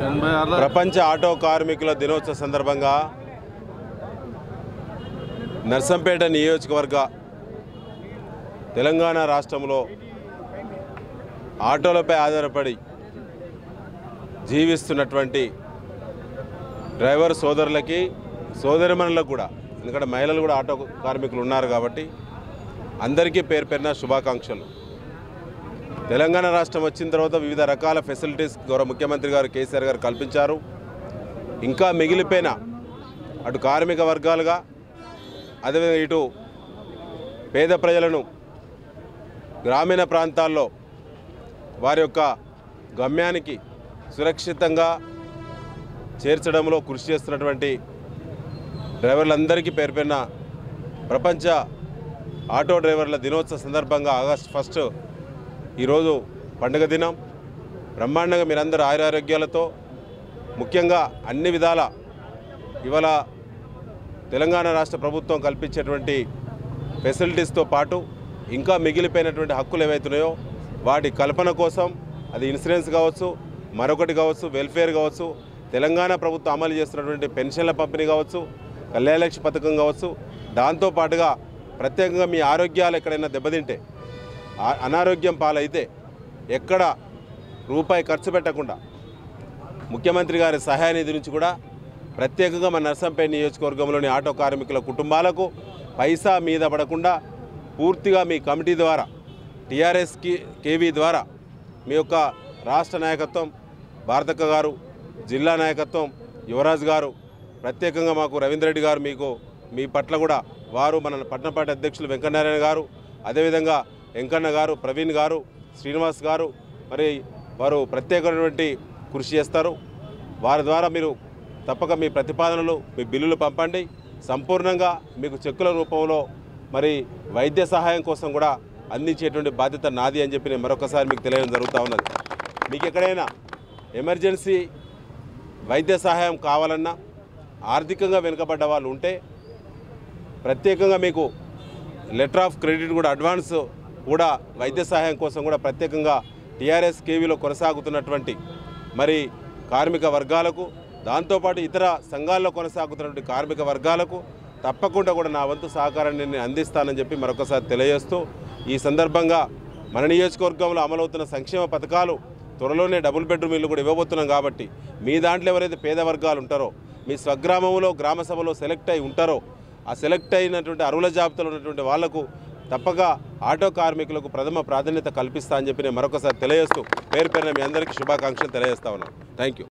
ఎనభై ఆరులో ప్రపంచ ఆటో కార్మికుల దినోత్సవ సందర్భంగా నర్సంపేట నియోజకవర్గ తెలంగాణ రాష్ట్రంలో ఆటోలపై ఆధారపడి జీవిస్తున్నటువంటి డ్రైవర్ సోదరులకి సోదరిమణులకు కూడా ఎందుకంటే మహిళలు కూడా ఆటో కార్మికులు ఉన్నారు కాబట్టి అందరికీ పేరు పేరున శుభాకాంక్షలు తెలంగాణ రాష్ట్రం వచ్చిన తర్వాత వివిధ రకాల ఫెసిలిటీస్ గౌరవ ముఖ్యమంత్రి గారు కేసీఆర్ గారు కల్పించారు ఇంకా మిగిలిపోయిన అటు కార్మిక వర్గాలుగా అదేవిధంగా ఇటు పేద ప్రజలను గ్రామీణ ప్రాంతాల్లో వారి యొక్క గమ్యానికి సురక్షితంగా చేర్చడంలో కృషి చేస్తున్నటువంటి డ్రైవర్లందరికీ పేరు పేరున ప్రపంచ ఆటో డ్రైవర్ల దినోత్సవ సందర్భంగా ఆగస్ట్ ఫస్ట్ ఈరోజు పండుగ దినం బ్రహ్మాండంగా మీరందరూ ఆయురారోగ్యాలతో ముఖ్యంగా అన్ని విధాల ఇవాళ తెలంగాణ రాష్ట్ర ప్రభుత్వం కల్పించేటువంటి ఫెసిలిటీస్తో పాటు ఇంకా మిగిలిపోయినటువంటి హక్కులు ఏవైతున్నాయో వాటి కల్పన కోసం అది ఇన్సూరెన్స్ కావచ్చు మరొకటి కావచ్చు వెల్ఫేర్ కావచ్చు తెలంగాణ ప్రభుత్వం అమలు చేస్తున్నటువంటి పెన్షన్ల పంపిణీ కావచ్చు కళ్యాణలక్ష్మి పథకం కావచ్చు దాంతోపాటుగా ప్రత్యేకంగా మీ ఆరోగ్యాలు ఎక్కడైనా దెబ్బతింటే ఆ- అనారోగ్యం పాలైతే ఎక్కడ రూపాయి ఖర్చు పెట్టకుండా ముఖ్యమంత్రి గారి సహాయ నిధి నుంచి కూడా ప్రత్యేకంగా మన నర్సంపేట నియోజకవర్గంలోని ఆటో కార్మికుల కుటుంబాలకు పైసా మీద పడకుండా పూర్తిగా మీ కమిటీ ద్వారా టీఆర్ఎస్కి కేవీ ద్వారా మీ యొక్క రాష్ట్ర నాయకత్వం భారతక్క గారు జిల్లా నాయకత్వం యువరాజ్ గారు ప్రత్యేకంగా మాకు రవీంద్రెడ్డి గారు మీకు మీ పట్ల కూడా వారు మన పట్టణపాటి అధ్యక్షులు వెంకటనారాయణ గారు అదేవిధంగా వెంకన్న గారు ప్రవీణ్ గారు శ్రీనివాస్ గారు మరి వారు ప్రత్యేకమైనటువంటి కృషి చేస్తారు వారి ద్వారా మీరు తప్పక మీ ప్రతిపాదనలు మీ బిల్లులు పంపండి సంపూర్ణంగా మీకు చెక్కుల రూపంలో మరి వైద్య సహాయం కోసం కూడా అందించేటువంటి బాధ్యత నాది అని చెప్పి నేను మరొకసారి మీకు తెలియడం జరుగుతూ ఉన్నది మీకు ఎక్కడైనా ఎమర్జెన్సీ వైద్య సహాయం కావాలన్నా ఆర్థికంగా వెనుకబడ్డ వాళ్ళు ఉంటే ప్రత్యేకంగా మీకు లెటర్ ఆఫ్ క్రెడిట్ కూడా అడ్వాన్స్ కూడా వైద్య సహాయం కోసం కూడా ప్రత్యేకంగా టీఆర్ఎస్ కేవీలో కొనసాగుతున్నటువంటి మరి కార్మిక వర్గాలకు దాంతోపాటు ఇతర సంఘాల్లో కొనసాగుతున్నటువంటి కార్మిక వర్గాలకు తప్పకుండా కూడా నా వంతు సహకారాన్ని నేను అందిస్తానని చెప్పి మరొకసారి తెలియజేస్తూ ఈ సందర్భంగా మన నియోజకవర్గంలో అమలవుతున్న సంక్షేమ పథకాలు త్వరలోనే డబుల్ బెడ్రూమ్ ఇల్లు కూడా ఇవ్వబోతున్నాం కాబట్టి మీ దాంట్లో ఎవరైతే పేద వర్గాలు ఉంటారో మీ స్వగ్రామంలో గ్రామ సభలో సెలెక్ట్ అయి ఉంటారో ఆ సెలెక్ట్ అయినటువంటి అరువుల జాబితాలో ఉన్నటువంటి వాళ్లకు తప్పక ఆటో కార్మికులకు ప్రథమ ప్రాధాన్యత కల్పిస్తా అని చెప్పి నేను మరొకసారి తెలియజేస్తూ పేరు పేరున మీ అందరికీ శుభాకాంక్షలు తెలియజేస్తా ఉన్నాను థ్యాంక్ యూ